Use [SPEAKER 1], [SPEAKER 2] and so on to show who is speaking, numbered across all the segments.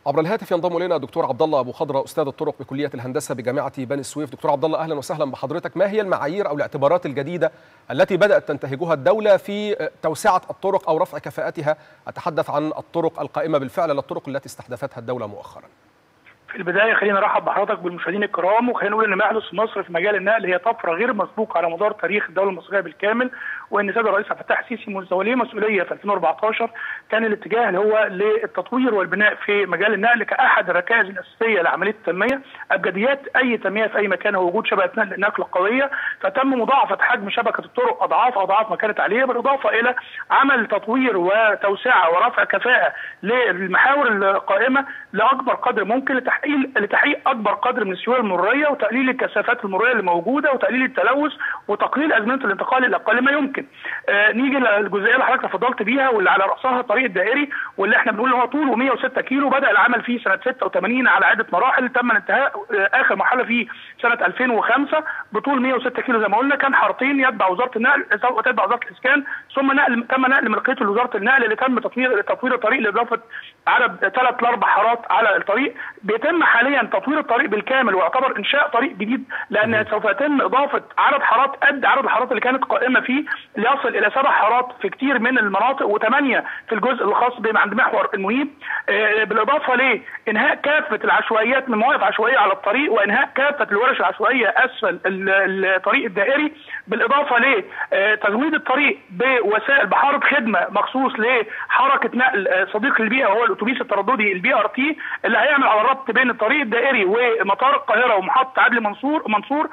[SPEAKER 1] عبر الهاتف ينضم الينا الدكتور عبد الله ابو خضره استاذ الطرق بكليه الهندسه بجامعه بني السويف دكتور عبد الله اهلا وسهلا بحضرتك ما هي المعايير او الاعتبارات الجديده التي بدات تنتهجها الدوله في توسعه الطرق او رفع كفاءتها اتحدث عن الطرق القائمه بالفعل للطرق التي استحدثتها الدوله مؤخرا
[SPEAKER 2] في البدايه خلينا نرحب بحضرتك بالمشاهدين الكرام وخلينا نقول ان ما يحدث في مصر في مجال النقل هي طفره غير مسبوقه على مدار تاريخ الدوله المصريه بالكامل وان السيد الرئيس عبد الفتاح السيسي منذ توليه مسؤوليه في 2014 كان الاتجاه اللي هو للتطوير والبناء في مجال النقل كاحد الركائز الاساسيه لعمليه التنميه ابجديات اي تنميه في اي مكان هو وجود شبكه نقل قويه فتم مضاعفه حجم شبكه الطرق اضعاف اضعاف ما كانت عليه بالاضافه الى عمل تطوير وتوسعه ورفع كفاءه للمحاور القائمه لاكبر قدر ممكن لتحقيق لتحقيق اكبر قدر من السيوله المروريه وتقليل الكثافات المروريه اللي موجوده وتقليل التلوث وتقليل ازمنه الانتقال الى اقل ما يمكن. آه نيجي للجزئيه اللي حضرتك تفضلت بيها واللي على راسها الطريق الدائري واللي احنا بنقول هو طوله 106 كيلو بدا العمل فيه سنه 86 على عده مراحل تم الانتهاء آه اخر مرحله فيه سنه 2005 بطول 106 كيلو زي ما قلنا كان حارتين يتبع وزاره النقل وتتبع وزاره الاسكان ثم نقل تم نقل ملكيته لوزاره النقل اللي تم تطوير تطوير الطريق لاضافه عدد ثلاث لاربع حارات على الطريق بيتم حاليا تطوير الطريق بالكامل ويعتبر انشاء طريق جديد لان سوف يتم اضافه عدد حارات قد عدد الحارات اللي كانت قائمه فيه ليصل الى سبع حارات في كتير من المناطق وثمانيه في الجزء الخاص عند محور المهيب آه بالاضافه لانهاء كافه العشوائيات من مواقف عشوائيه على الطريق وانهاء كافه الورش العشوائيه اسفل الطريق الدائري بالاضافه لتزويد الطريق بوسائل بحاره خدمه مخصوص لحركه نقل صديق للبيئه وهو الاتوبيس الترددي البي ار تي اللي هيعمل على الربط بين الطريق الدائري ومطار القاهره ومحطه عدلي منصور منصور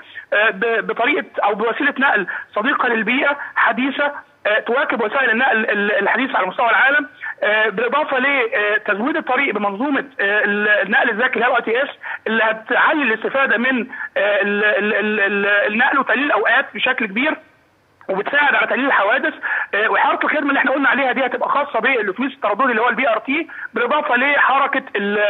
[SPEAKER 2] بطريقه او بوسيله نقل صديقه للبيئه حديثه تواكب وسائل النقل الحديثه على مستوى العالم بالاضافه لتزويد الطريق بمنظومه النقل الذكي الهواء تي اس اللي هتعلي الاستفاده من النقل وتقليل الاوقات بشكل كبير وبتساعد على تقليل الحوادث آه وحاره الخدمه اللي احنا قلنا عليها دي هتبقى خاصه بالاتوبيس الترددي اللي هو البي ار تي بالاضافه لحركه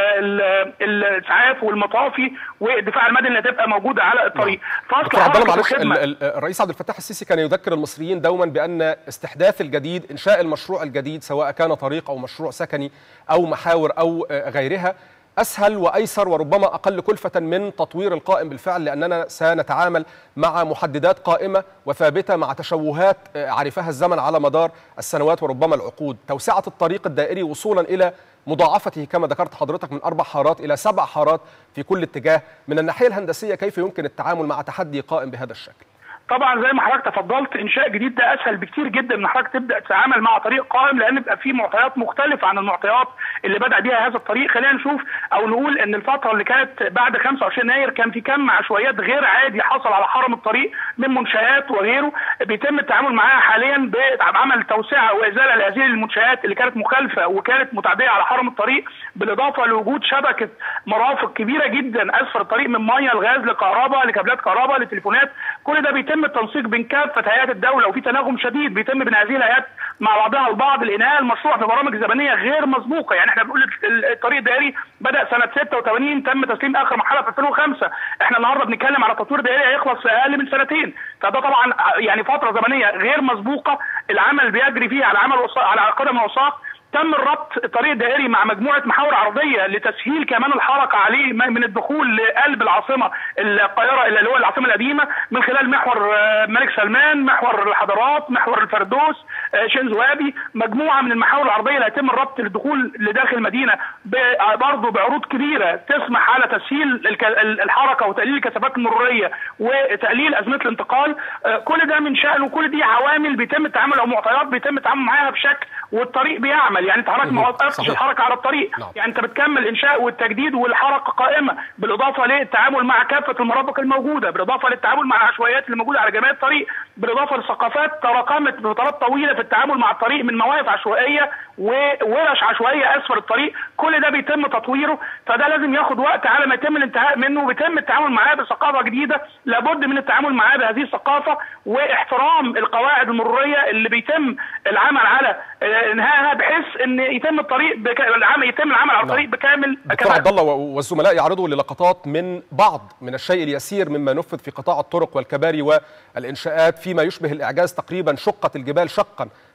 [SPEAKER 2] الاسعاف والمطافي والدفاع المدني اللي هتبقى موجوده على الطريق
[SPEAKER 1] فاصل حركه معلش الرئيس عبد الفتاح السيسي كان يذكر المصريين دوما بان استحداث الجديد انشاء المشروع الجديد سواء كان طريق او مشروع سكني او محاور او غيرها اسهل وايسر وربما اقل كلفه من تطوير القائم بالفعل لاننا سنتعامل مع محددات قائمه وثابته مع تشوهات عرفها الزمن على مدار السنوات وربما العقود توسعه الطريق الدائري وصولا الى مضاعفته كما ذكرت حضرتك من اربع حارات الى سبع حارات في كل اتجاه من الناحيه الهندسيه كيف يمكن التعامل مع تحدي قائم بهذا الشكل
[SPEAKER 2] طبعا زي ما حضرتك تفضلت انشاء جديد ده اسهل بكتير جدا من حضرتك تبدا تتعامل مع طريق قائم لان بيبقى فيه معطيات مختلفه عن المعطيات اللي بدا بيها هذا الطريق خلينا نشوف او نقول ان الفتره اللي كانت بعد 25 يناير كان في كم عشوائيات غير عادي حصل على حرم الطريق من منشات وغيره بيتم التعامل معاها حاليا بعمل توسعه وازاله لهذه المنشات اللي كانت مخالفه وكانت متعديه على حرم الطريق بالاضافه لوجود شبكه مرافق كبيره جدا اسفل الطريق من ميه لغاز لكهرباء لكابلات كهرباء لتليفونات كل ده بيتم التنسيق بين كافه هيئات الدوله وفي تناغم شديد بيتم بين هذه الهيئات مع بعضها البعض لانهاء المشروع في برامج زمنيه غير مسبوقه يعني احنا بنقول الطريق الدائري بدا سنه 86 تم تسليم اخر مرحله في 2005 احنا النهارده بنتكلم على تطوير دائري هيخلص في اقل من سنتين فده طبعا يعني فتره زمنيه غير مسبوقه العمل بيجري فيه على عمل على قدم وساق تم الربط الطريق الدائري مع مجموعه محاور عرضيه لتسهيل كمان الحركه عليه من الدخول لقلب العاصمه القاهره اللي هو العاصمه القديمه من خلال محور الملك سلمان، محور الحضارات، محور الفردوس، شينزو ابي، مجموعه من المحاور العرضيه اللي هيتم الربط للدخول لداخل المدينه برضه بعروض كبيره تسمح على تسهيل الحركه وتقليل الكثافات المروريه وتقليل ازمه الانتقال، كل ده من شانه كل دي عوامل بيتم التعامل او معطيات بيتم التعامل معاها بشكل والطريق بيعمل يعني انت حضرتك ما وقفتش الحركه على الطريق نعم. يعني انت بتكمل الانشاء والتجديد والحركه قائمه بالاضافه للتعامل مع كافه المرافق الموجوده بالاضافه للتعامل مع العشوائيات اللي موجوده على جميع الطريق بالاضافه لثقافات تراكمت بفترات طويله في التعامل مع الطريق من مواقف عشوائيه وورش عشوائيه اسفل الطريق كل ده بيتم تطويره فده لازم ياخد وقت على ما يتم الانتهاء منه وبيتم التعامل معاه بثقافه جديده لابد من التعامل معاه بهذه الثقافه واحترام القواعد المروريه اللي بيتم العمل على انهائها بحيث ان يتم الطريق بك... العمل يتم العمل على الطريق بكامل
[SPEAKER 1] دكتور عبد الله والزملاء يعرضوا للقطات من بعض من الشيء اليسير مما نفذ في قطاع الطرق والكباري والانشاءات فيما يشبه الاعجاز تقريبا شقت الجبال شقا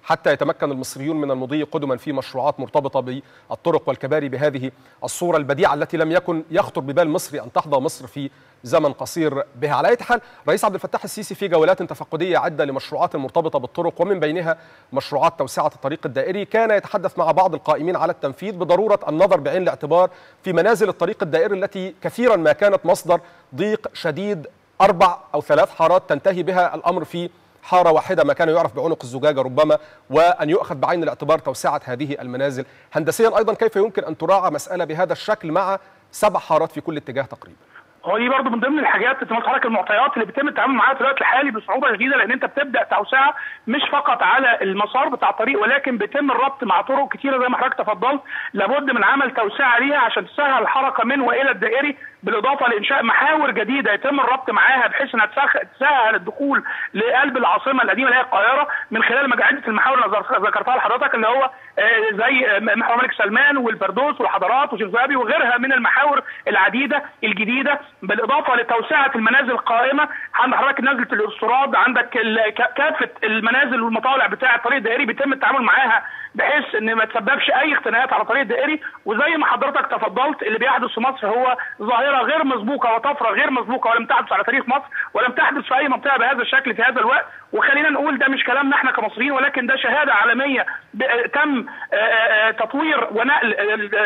[SPEAKER 1] حتى يتمكن المصريون من المضي قدما في مشروعات مرتبطه بالطرق والكباري بهذه الصوره البديعه التي لم يكن يخطر ببال مصري ان تحظى مصر في زمن قصير بها على اي حال رئيس عبد الفتاح السيسي في جولات تفقديه عده لمشروعات مرتبطه بالطرق ومن بينها مشروعات توسعه الطريق الدائري كان يتحدث مع بعض القائمين على التنفيذ بضروره النظر بعين الاعتبار في منازل الطريق الدائري التي كثيرا ما كانت مصدر ضيق شديد اربع او ثلاث حارات تنتهي بها الامر في حاره واحده ما كان يعرف بعنق الزجاجه ربما وان يؤخذ بعين الاعتبار توسعه هذه المنازل هندسيا ايضا كيف يمكن ان تراعى مساله بهذا الشكل مع سبع حارات في كل اتجاه تقريبا
[SPEAKER 2] هو دي برضه من ضمن الحاجات زي ما حضرتك المعطيات اللي بيتم التعامل معاها في الوقت الحالي بصعوبه شديده لان انت بتبدا توسعه مش فقط على المسار بتاع الطريق ولكن بيتم الربط مع طرق كثيره زي ما حضرتك تفضلت لابد من عمل توسعه ليها عشان تسهل الحركه من والى الدائري بالاضافه لانشاء محاور جديده يتم الربط معاها بحيث انها تسهل الدخول لقلب العاصمه القديمه اللي هي القاهره من خلال مجموعه المحاور اللي ذكرتها لحضرتك اللي هو زي محور الملك سلمان والفردوس والحضارات وشيخ زايبي وغيرها من المحاور العديده الجديده بالاضافه لتوسعه المنازل القائمه عند حضرتك نزله الاستراد عندك كافه المنازل والمطالع بتاع الطريق الدائري بيتم التعامل معاها بحيث ان ما تسببش اي اختناقات على الطريق الدائري وزي ما حضرتك تفضلت اللي بيحدث في مصر هو ظاهره غير مسبوقه وطفره غير مسبوقه ولم تحدث على تاريخ مصر ولم تحدث في اي منطقه بهذا الشكل في هذا الوقت وخلينا نقول ده مش كلامنا احنا كمصريين ولكن ده شهاده عالميه تم تطوير ونقل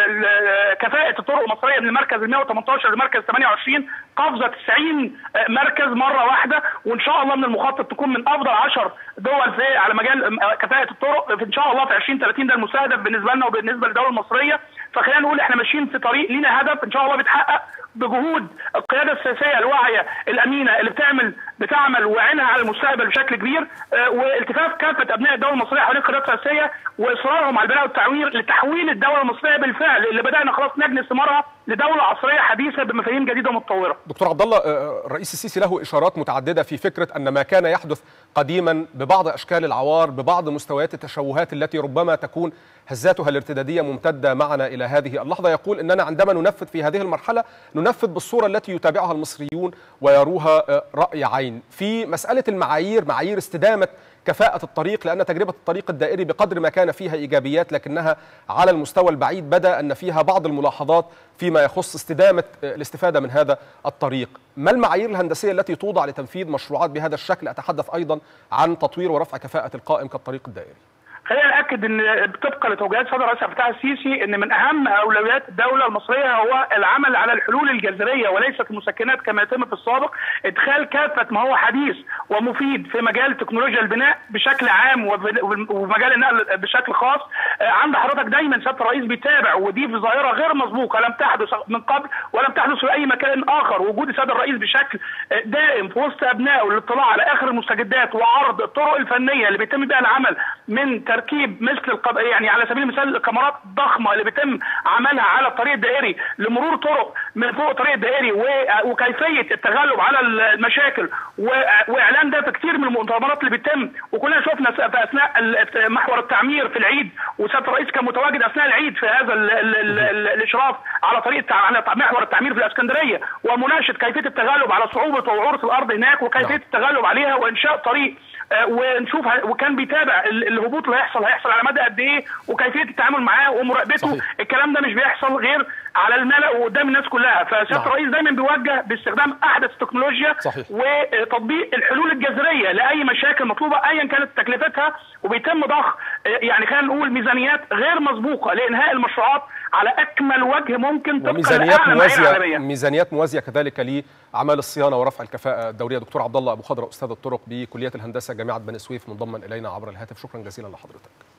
[SPEAKER 2] كفاءه الطرق المصريه من المركز ال 118 لمركز 28 قفزه 90 مركز مره واحده وان شاء الله من المخطط تكون من افضل 10 دول في على مجال كفاءه الطرق ان شاء الله في 2030 ده المستهدف بالنسبه لنا وبالنسبه للدوله المصريه فخلينا نقول احنا ماشيين في طريق لينا هدف ان شاء الله بيتحقق بجهود القياده السياسيه الواعيه الامينه اللي بتعمل بتعمل وعينها على المستقبل بشكل كبير اه والتفاف كافه ابناء الدوله المصريه حوالين القيادات السياسيه واصرارهم على البناء والتعوير لتحويل الدوله المصريه بالفعل اللي بدانا خلاص نجني ثمارها لدوله عصريه حديثه بمفاهيم جديده ومتطوره.
[SPEAKER 1] دكتور عبد الله الرئيس السيسي له اشارات متعدده في فكره ان ما كان يحدث قديما ببعض اشكال العوار ببعض مستويات التشوهات التي ربما تكون هزاتها الارتداديه ممتده معنا الى هذه اللحظه يقول اننا عندما ننفذ في هذه المرحله ننفذ بالصوره التي يتابعها المصريون ويروها راي عين. في مساله المعايير معايير استدامه كفاءة الطريق لأن تجربة الطريق الدائري بقدر ما كان فيها إيجابيات لكنها على المستوى البعيد بدا أن فيها بعض الملاحظات فيما يخص استدامة الاستفادة من هذا الطريق ما المعايير الهندسية التي توضع لتنفيذ مشروعات بهذا الشكل أتحدث أيضا عن تطوير ورفع كفاءة القائم كالطريق الدائري
[SPEAKER 2] خلينا ناكد ان طبقا لتوجيهات صدر الرئيس عبد الفتاح السيسي ان من اهم اولويات الدوله المصريه هو العمل على الحلول الجذريه وليست المسكنات كما يتم في السابق ادخال كافه ما هو حديث ومفيد في مجال تكنولوجيا البناء بشكل عام ومجال النقل بشكل خاص عند حضرتك دايما سياده الرئيس بيتابع ودي في ظاهره غير مسبوقه لم تحدث من قبل ولم تحدث في اي مكان اخر وجود السيد الرئيس بشكل دائم في وسط ابنائه للاطلاع على اخر المستجدات وعرض الطرق الفنيه اللي بيتم بها العمل من تركيب مثل القب... يعني على سبيل المثال الكاميرات الضخمه اللي بيتم عملها على الطريق الدائري لمرور طرق من فوق الطريق الدائري و... وكيفيه التغلب على المشاكل و... واعلان ده في كتير من المؤتمرات اللي بيتم وكلنا شفنا في اثناء محور التعمير في العيد وسياده الرئيس كان متواجد اثناء العيد في هذا ال... ال... ال... ال... الاشراف على طريق التع... على محور التعمير في الاسكندريه ومناقشه كيفيه التغلب على صعوبه وعورة الارض هناك وكيفيه التغلب عليها وانشاء طريق ونشوف وكان بيتابع الهبوط اللي هيحصل هيحصل على مدى قد ايه وكيفيه التعامل معاه ومراقبته صحيح. الكلام ده مش بيحصل غير على الملأ وقدام الناس كلها فسياده الرئيس دايما بيوجه باستخدام احدث التكنولوجيا
[SPEAKER 1] صحيح.
[SPEAKER 2] وتطبيق الحلول الجذريه لاي مشاكل مطلوبه ايا كانت تكلفتها وبيتم ضخ يعني خلينا نقول ميزانيات غير مسبوقه لانهاء المشروعات على اكمل وجه ممكن
[SPEAKER 1] طبقا ميزانيات موازيه ميزانيات موازيه كذلك لاعمال الصيانه ورفع الكفاءه الدوريه دكتور عبد الله ابو خضره استاذ الطرق بكليه الهندسه جامعه بني سويف منضما الينا عبر الهاتف شكرا جزيلا لحضرتك